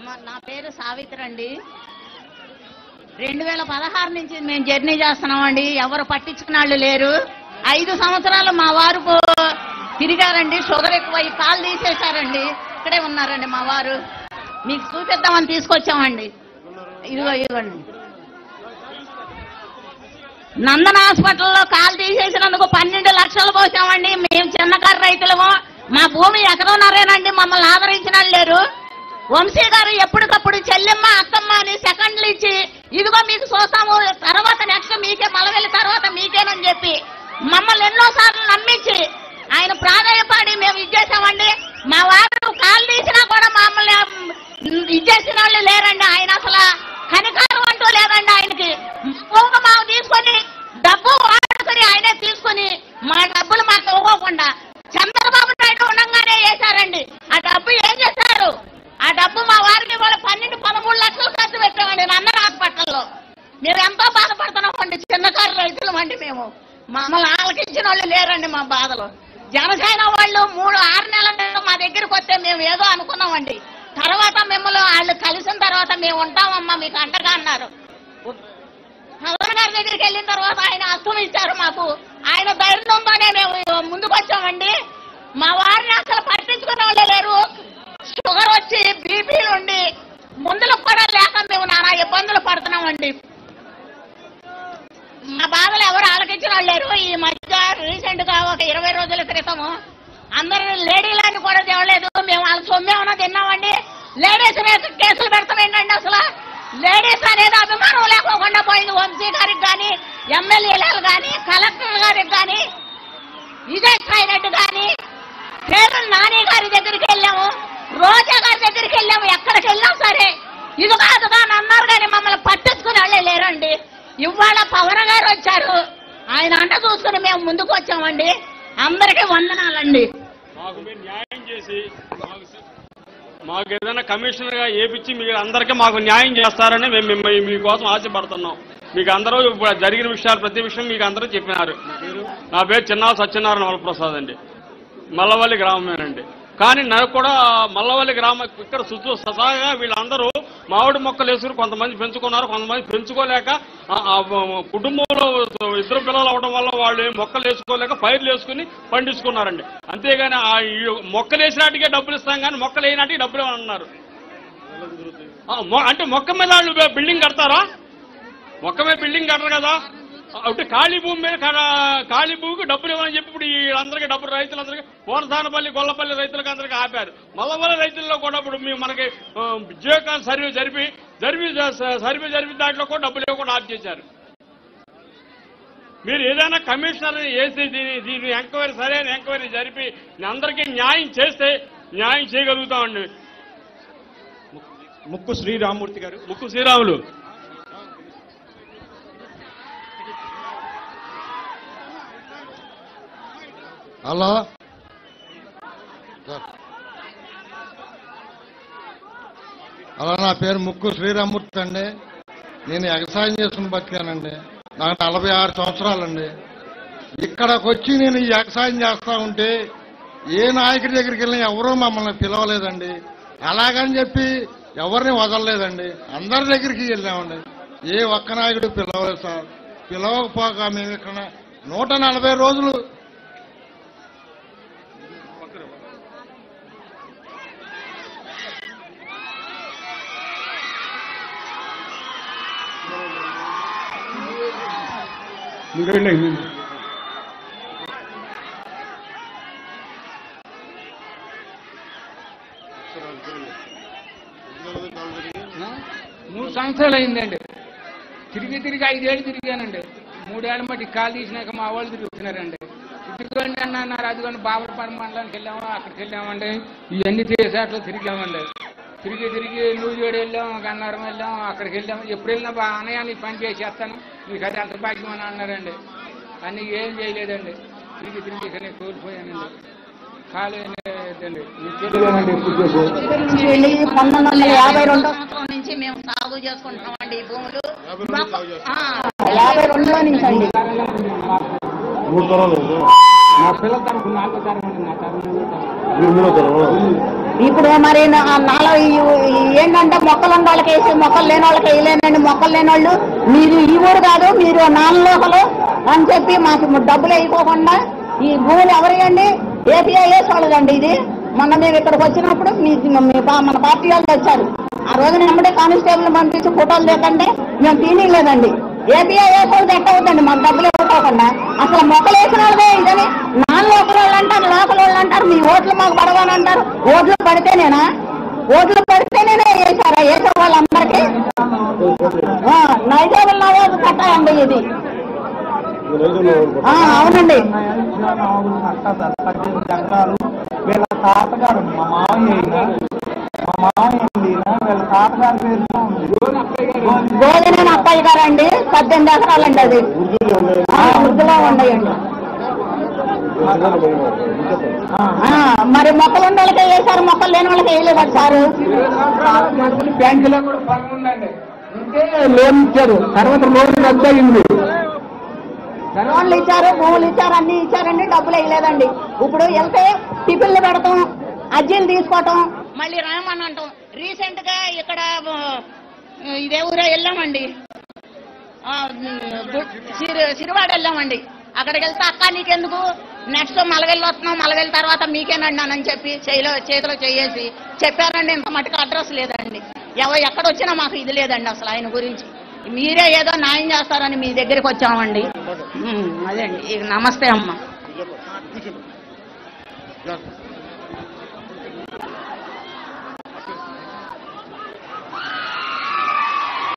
మా- నా పేరు సావిత్రి అండి రెండు వేల పదహారు నుంచి మేము జర్నీ చేస్తున్నామండి ఎవరు పట్టించుకున్న వాళ్ళు లేరు ఐదు సంవత్సరాలు మా వారు పో- తిరిగారండి షుగర్ ఎక్కువై కాలు తీసేశారండి ఇక్కడే ఉన్నారండి మా వారు మీకు చూపిద్దామని తీసుకొచ్చామండి ఇదిగో ఇదిగోండి నందన హాస్పిటల్లో కాలు తీసేసినందుకు పన్నెండు లక్షలు పోసామండి మేము చిన్నకారు రైతులము మా భూమి ఎకరన్నరేనండి మమ్మల్ని ఆదరించిన వాళ్ళు లేరు వంశీ గారు ఎప్పటికప్పుడు చెల్లెమ్మ అత్తమ్మ అని సెకండ్లు ఇచ్చి ఇదిగో మీకు చూస్తాము తర్వాత నెక్స్ట్ మీకే మలవెల్లి తర్వాత మీకేనని చెప్పి మమ్మల్ని ఎన్నో సార్లు నమ్మించి ఆయన ప్రాధాన్యపడి మేము ఇచ్చేసామండి మా వారు కాలు తీసినా కూడా మమ్మల్ని ఇచ్చేసిన వాళ్ళు లేరండి ఆయన అసలు కనికారం అంటూ లేదండి ఆయనకి భూమి మాకు తీసుకొని డబ్బు వాడుకొని ఆయనే తీసుకొని మా డబ్బులు మాకు ఇవ్వకుండా చంద్రబాబు నాయుడు ఉండగానే వేశారండి ఆ డబ్బు ఏం చేశారు ఆ డబ్బు మా వారికి కూడా పన్నెండు పదమూడు లక్షలు ఖర్చు పెట్టామండి నందన హాస్పిటల్లో మేము ఎంతో బాధపడుతున్నామండి చిన్నకారు రైతులం అండి మేము మమ్మల్ని ఆలకించిన వాళ్ళు లేరండి మా బాధలు జనసేన వాళ్ళు మూడు ఆరు నెలల మీద మా దగ్గరికి వస్తే మేము ఏదో అనుకున్నామండి తర్వాత మిమ్మల్ని వాళ్ళు కలిసిన తర్వాత మేము ఉంటామమ్మా మీకు అంటగా అన్నారు పవన్ గారి దగ్గరికి వెళ్ళిన తర్వాత ఆయన అర్థం ఇచ్చారు మాకు ఆయన ధైర్యంతోనే మేము ముందుకు వచ్చామండి మా వారిని అసలు పట్టించుకునే వాళ్ళే లేరు షుగర్ వచ్చి బీపీలు ఉండి మందులకు కూడా లేక మేము నానా ఇబ్బందులు పడుతున్నామండి మా బాధలు ఎవరు ఆలకించిన వాళ్ళు లేరు ఈ మధ్య రీసెంట్ గా ఒక ఇరవై రోజుల క్రితము అందరు లేడీలని కూడా తేవలేదు మేము వాళ్ళ సొమ్మేమన్నా తిన్నామండి లేడీస్ మీద కేసులు పెడతాం ఏంటండి అసలు లేడీస్ అనేది అభిమానం లేకోకుండా పోయింది వంశీ గారికి కానీ ఎమ్మెల్యేలకు కానీ కలెక్టర్ గారికి కానీ విజయ్ సాయి రెడ్డి కానీ పేరు నాని గారి దగ్గరికి వెళ్ళాము రోజా గారి దగ్గరికి వెళ్ళాము ఎక్కడికి వెళ్ళాం సరే ఇది కాదుగా అని అన్నారు కానీ మమ్మల్ని పట్టించుకుని వాళ్ళే లేరండి ఇవాళ పవన్ గారు వచ్చారు ఆయన అంట చూసుకుని మేము ముందుకు వచ్చామండి అందరికీ వందనాలండి మాకు మీరు న్యాయం చేసి మాకు మాకు ఏదైనా కమిషనర్ గా ఏపిచ్చి మీరు అందరికీ మాకు న్యాయం చేస్తారని మేము మిమ్మల్ని మీకోసం ఆశపడుతున్నాం మీకు అందరూ ఇప్పుడు జరిగిన విషయాలు ప్రతి విషయం మీకు అందరూ చెప్పినారు నా పేరు చిన్నా సత్యనారాయణ వరప్రసాద్ అండి మల్లవల్లి గ్రామమేనండి కానీ నాకు కూడా మల్లవల్లి గ్రామం ఇక్కడ సుత్తు ససాగా వీళ్ళందరూ మామిడి మొక్కలు వేసుకుని కొంతమంది పెంచుకున్నారు కొంతమంది పెంచుకోలేక ఆ, ఆ, కుటుంబంలో ఇద్దరు పిల్లలు అవడం వల్ల వాళ్ళు ఏం మొక్కలు వేసుకోలేక పైర్లు వేసుకుని పండించుకున్నారండి అంతేగాని ఆ ఈ మొక్కలు వేసినాటికే డబ్బులు ఇస్తాం కానీ మొక్కలు వేయనాటికి డబ్బులు అన్నారు ఆ, మొ- అంటే మొక్క మీద వాళ్ళు బిల్డింగ్ కడతారా మొక్క మీద బిల్డింగ్ కట్టరు కదా అంటే ఖాళీ భూమి మీద కా- ఖాళీ భూమికి డబ్బులు ఇవ్వని చెప్పి ఇప్పుడు వీళ్ళందరికీ డబ్బులు రైతులందరికీ పోనసానపల్లి గొల్లపల్లి రైతులకు అందరికీ ఆపారు మల్లవల్లి రైతుల్లో కూడా ఇప్పుడు మేము మనకి ఆ, జీవకాల సర్వే జరిపి జరిపి సర్వే జరిపి దాంట్లో కూడా డబ్బులు ఇవ్వకుండా ఆఫ్ చేశారు మీరు ఏదైనా కమిషనర్ వేసి దీని దీని ఎంక్వైరీ సరైన ఎంక్వైరీ జరిపి అందరికీ న్యాయం చేస్తే న్యాయం చేయగలుగుతామండి ముక్కు శ్రీరామూర్తి గారు ముక్కు శ్రీరాములు హలో సార్. హలో నా పేరు ముక్కు శ్రీరామూర్తి అండి నేను వ్యవసాయం చేసుకుని బతికానండి నాకు నలభై ఆరు సంవత్సరాలండి ఇక్కడికి వచ్చి నేను ఈ వ్యవసాయం చేస్తా ఉంటే ఏ నాయకుడి దగ్గరికి వెళ్ళినా ఎవరూ మమ్మల్ని పిలవలేదండి అలాగని చెప్పి ఎవరిని వదలలేదండి అందరి దగ్గరికి వెళ్ళామండి ఏ ఒక్క నాయకుడు పిలవలేదు సార్ పిలవకపోక మేము ఇక్కడ నూట నలభై రోజులు మీరు వెళ్ళండి. మూడు సంవత్సరాలు అయిందండి తిరిగి తిరిగి ఐదేళ్ళు తిరిగానండి మూడేళ్ల మట్టి కాలు తీసినాక మా వాళ్ళు తిరుగుతున్నారండి తిరగండి అన్న అన్నారు అదిగోండి బాబరపల్లి మండలానికి వెళ్ళాము అక్కడికి వెళ్ళామండి ఇవన్నీ చేసేట్లు తిరిగామండి తిరిగి తిరిగి నూజివేడు వెళ్ళాం గన్నారం వెళ్ళాం అక్కడికి వెళ్ళాము ఎప్పుడు వెళ్ళినా బా అన్నయ్య నీకు పని చేసేస్తాను నీకు అది అంత భాగ్యం అని అన్నారండి అన్నీ ఏం చేయలేదండి తిరిగి తిరిగి ఇక్కడ నేను కోల్పోయానండి ఖాళీ లేదండి మీకు తెలియదండి ఎప్పుడు చేసేది. పంతొమ్మిది వందల యాభై రెండో సంవత్సరం నుంచి మేము సాగు చేసుకుంటున్నామండి ఈ భూములు ఆ, యాభై రెండులో నుంచి అండి నా పిల్లల తరఫు నాలుగో తరం అండి నా తరం మూడో తరం. మీరు మూడో తరం ఇప్పుడు మరి నా- నాలో ఈ- ఈ ఏంటంటే మొక్కలు ఉన్న వాళ్ళకి వేసి మొక్కలు లేని వాళ్ళకి వేయలేనండి మొక్కలు లేని వాళ్ళు మీరు ఈ ఊరు కాదు మీరు నాన్న లోకలు అని చెప్పి మాకు డబ్బులు వేయకోకుండా ఈ భూములు ఎవరియండి ఏపీఐఎస్ వాళ్ళదండి ఇది మొన్న మేము ఇక్కడికి వచ్చినప్పుడు మీ మీ పా- మన పార్టీ వాళ్ళు వచ్చారు ఆ రోజున ఎమ్మడే కానిస్టేబుల్ పంపించి ఫోటోలు లేకంటే మేము తీయలేదండి ఏపీఐఎస్ వాళ్ళది ఎట్ట అవుతుంది మాకు డబ్బులు ఇవ్వకోకుండా అసలు మొక్కలు వేసిన వాళ్ళదే ఇదని నాన్ లోకల్ వాళ్ళు అంటారు లోకల్ వాళ్ళు అంటారు మీ ఓట్లు మాకు పడవని అంటారు ఓట్లు పడితేనేనా ఓట్లు పడితేనే వేసారా వేసే వాళ్ళందరికీ ఆ, నైజాబుల్ నవాజు కట్టాయండి ఇది ఆ, అవునండి వీళ్ళ తాతగారు మా మామయ్య అయినా మా మామయ్య అయినా వీళ్ళ తాతగారి పేరుతో ఉంది గోధుమ అప్పయ్య గారండి పద్దెనిమిది ఎకరాలండి అది ఆ, వృద్ధిలో ఉన్నాయండి ఆ, మరి మొక్కలు ఉన్న వాళ్ళకి వేసారు మొక్కలు లేని వాళ్ళకి వేయలేదు సారు బ్యాంకులో కూడా పొలం ఉందండి ఉంటే లోన్ ఇచ్చారు తర్వాత లోన్ రద్దు అయింది లోన్లు ఇచ్చారు భూములు ఇచ్చారు అన్ని ఇచ్చారండి డబ్బులు వేయలేదండి ఇప్పుడు వెళ్తే టిఫిన్లు పెడతాం అజ్జీలు తీసుకోవటం మళ్ళీ రామని అంటాం రీసెంట్ గా ఇక్కడ ఆ, ఇదే ఊరే వెళ్ళామండి ఆ, గు- సిరి- సిరివాడ వెళ్ళామండి అక్కడికి వెళ్తే అక్క నీకెందుకు నెక్స్ట్ మలగెళ్ళి వస్తున్నాం మలగెళ్ళి తర్వాత మీకేనండి అని చెప్పి చేతిలో చేతిలో చేయేసి చెప్పారండి ఇంత మటుకు అడ్రస్ లేదండి ఎవ ఎక్కడ వచ్చినా మాకు ఇది లేదండి అసలు ఆయన గురించి మీరే ఏదో న్యాయం చేస్తారని మీ దగ్గరికి వచ్చామండి ఉమ్, అదే అండి ఇక నమస్తే అమ్మ Yeah.